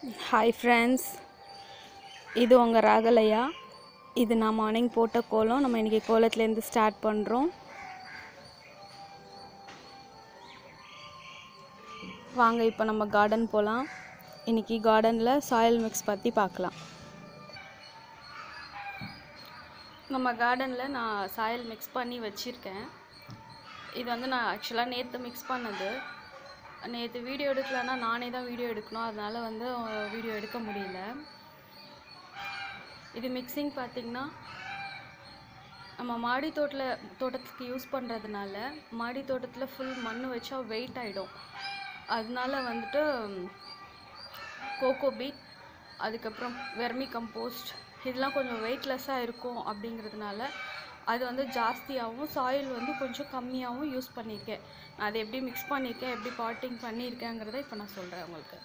hi friends இது உங்கள் ராகலையா இது நான் மார்னிங் போட்ட கோலம் நம்ம இன்றைக்கி கோலத்துலேருந்து ஸ்டார்ட் பண்ணுறோம் வாங்க இப்போ நம்ம கார்டன் போகலாம் இன்றைக்கி கார்டனில் சாயில் மிக்ஸ் பற்றி பார்க்கலாம் நம்ம கார்டனில் நான் சாயில் மிக்ஸ் பண்ணி வச்சுருக்கேன் இது வந்து நான் ஆக்சுவலாக நேற்று மிக்ஸ் பண்ணது நேற்று வீடியோ எடுக்கலன்னா நானே தான் வீடியோ எடுக்கணும் அதனால் வந்து வீடியோ எடுக்க முடியல இது மிக்சிங் பார்த்திங்கன்னா நம்ம மாடி தோட்டில் தோட்டத்துக்கு யூஸ் பண்ணுறதுனால மாடி தோட்டத்தில் ஃபுல் மண் வச்சா வெயிட் ஆகிடும் அதனால வந்துட்டு கோகோ பீட் அதுக்கப்புறம் வெர்மி கம்போஸ்ட் இதெல்லாம் கொஞ்சம் வெயிட்லெஸ்ஸாக இருக்கும் அப்படிங்கிறதுனால அது வந்து ஜாஸ்தியாகவும் சாயில் வந்து கொஞ்சம் கம்மியாகவும் யூஸ் பண்ணியிருக்கேன் நான் அதை எப்படி மிக்ஸ் பண்ணியிருக்கேன் எப்படி பாட்டிங் பண்ணியிருக்கேங்கிறத இப்போ நான் சொல்கிறேன் உங்களுக்கு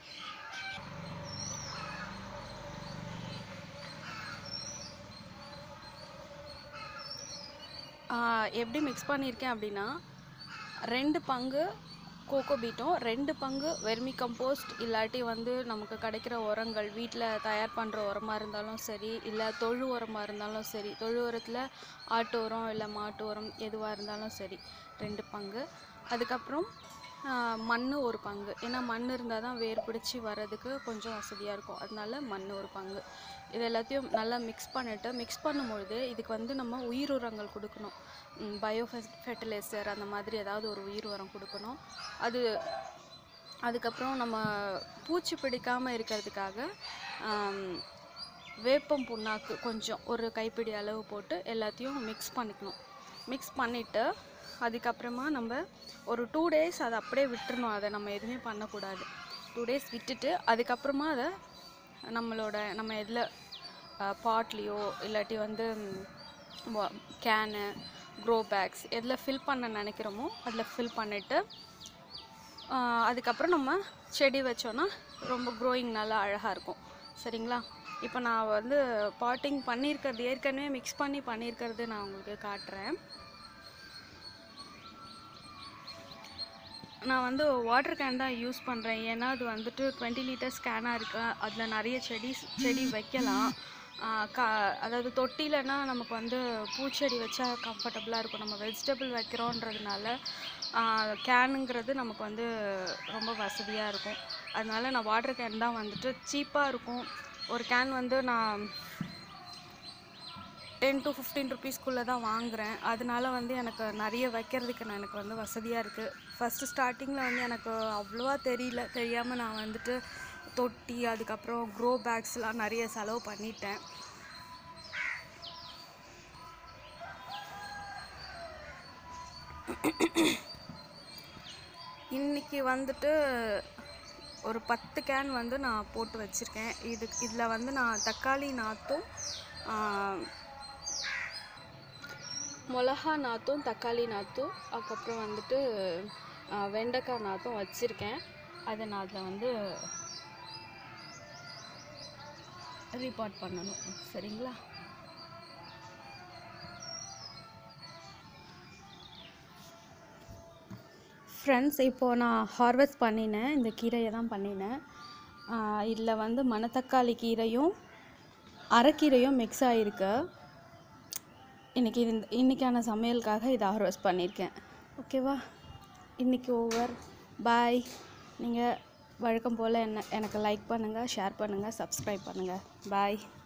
ஆஹ் எப்படி மிக்ஸ் பண்ணியிருக்கேன் அப்படின்னா ரெண்டு பங்கு கோகோ பீட்டும் ரெண்டு பங்கு வெர்மி கம்போஸ்ட் இல்லாட்டி வந்து நமக்கு கிடைக்கிற உரங்கள் வீட்டில் தயார் பண்ணுற உரமாக இருந்தாலும் சரி இல்லை தொழு உரமாக இருந்தாலும் சரி தொழு உரத்தில் ஆட்டு உரம் இல்லை மாட்டு உரம் எதுவாக இருந்தாலும் சரி ரெண்டு பங்கு அதுக்கப்புறம் மண் ஒரு பங்கு ஏன்னா மண் இருந்தால் தான் வேர் பிடிச்சி வர்றதுக்கு கொஞ்சம் வசதியாக இருக்கும் அதனால மண் ஒரு பங்கு இது எல்லாத்தையும் நல்லா மிக்ஸ் பண்ணிவிட்டு மிக்ஸ் பண்ணும்பொழுது இதுக்கு வந்து நம்ம உயிர் உரங்கள் கொடுக்கணும் பயோ ஃபெர்டிலைசர் அந்த மாதிரி ஏதாவது ஒரு உயிர் உரம் கொடுக்கணும் அது அதுக்கப்புறம் நம்ம பூச்சி பிடிக்காமல் இருக்கிறதுக்காக ஆம், வேப்பம் புண்ணாக்கு கொஞ்சம் ஒரு கைப்பிடி அளவு போட்டு எல்லாத்தையும் மிக்ஸ் பண்ணிக்கணும் மிக்ஸ் பண்ணிவிட்டு அதுக்கப்புறமா நம்ம ஒரு டூ டேஸ் அதை அப்படியே விட்டுறணும் அதை நம்ம எதுவுமே பண்ணக்கூடாது டூ டேஸ் விட்டுட்டு அதுக்கப்புறமா அதை நம்மளோட நம்ம எதில் பாட்லேயோ இல்லாட்டி வந்து கேனு க்ரோ பேக்ஸ் எதில் ஃபில் பண்ண நினைக்கிறோமோ அதில் ஃபில் பண்ணிவிட்டு அதுக்கப்புறம் நம்ம செடி வச்சோன்னா ரொம்ப க்ரோயிங் நல்லா அழகாக இருக்கும் சரிங்களா இப்போ நான் வந்து பாட்டிங் பண்ணியிருக்கிறது ஏற்கனவே மிக்ஸ் பண்ணி பண்ணியிருக்கிறது நான் உங்களுக்கு காட்டுறேன் நான் வந்து வாட்டர் கேன் தான் யூஸ் பண்ணுறேன் ஏன்னா அது வந்துட்டு டுவெண்ட்டி லிட்டர்ஸ் கேனாக இருக்கு அதில் நிறைய செடி செடி வைக்கலாம் ஆஹ் கா அதாவது தொட்டிலனா நமக்கு வந்து பூச்செடி வச்சா கம்ஃபர்டபுளாக இருக்கும் நம்ம வெஜிடபிள் வைக்கிறோன்றதுனால கேனுங்கிறது நமக்கு வந்து ரொம்ப வசதியாக இருக்கும் அதனால நான் வாட்டர் கேன் தான் வந்துட்டு சீப்பாக இருக்கும் ஒரு கேன் வந்து நான் டென் டு ஃபிஃப்டீன் ருபீஸ்க்குள்ளே தான் வாங்குகிறேன் அதனால வந்து எனக்கு நிறைய வைக்கிறதுக்கு நான் எனக்கு வந்து வசதியாக இருக்குது ஃபஸ்ட்டு ஸ்டார்டிங்கில் வந்து எனக்கு அவ்வளோவா தெரியல தெரியாமல் நான் வந்துட்டு தொட்டி அதுக்கப்புறம் க்ரோ பேக்ஸ்லாம் நிறைய செலவு பண்ணிட்டேன் இன்னைக்கு வந்துட்டு ஒரு பத்து கேன் வந்து நான் போட்டு வச்சுருக்கேன் இது இதில் வந்து நான் தக்காளி நாற்றும் ஆஹ், மிளகா நாற்றும் தக்காளி நாற்றும் அதுக்கப்புறம் வந்துட்டு ஆஹ், வெண்டைக்காய் நாற்றும் வச்சுருக்கேன் அதை நான் அதில் வந்து ரீபார்ட் பண்ணணும் சரிங்களா ஃப்ரெண்ட்ஸ் இப்போது நான் ஹார்வெஸ்ட் பண்ணினேன் இந்த கீரையை தான் பண்ணினேன் இதில் வந்து மணத்தக்காளி கீரையும் அரைக்கீரையும் மிக்ஸ் ஆகிருக்கு இன்றைக்கி இந்த இன்றைக்கான சமையலுக்காக இதை ஹார்வெஸ்ட் பண்ணியிருக்கேன் ஓகேவா இன்றைக்கி ஓவர் பாய் நீங்கள் வழக்கம் போல் என்ன எனக்கு லைக் பண்ணுங்கள் ஷேர் பண்ணுங்கள் சப்ஸ்கிரைப் பண்ணுங்கள் பாய்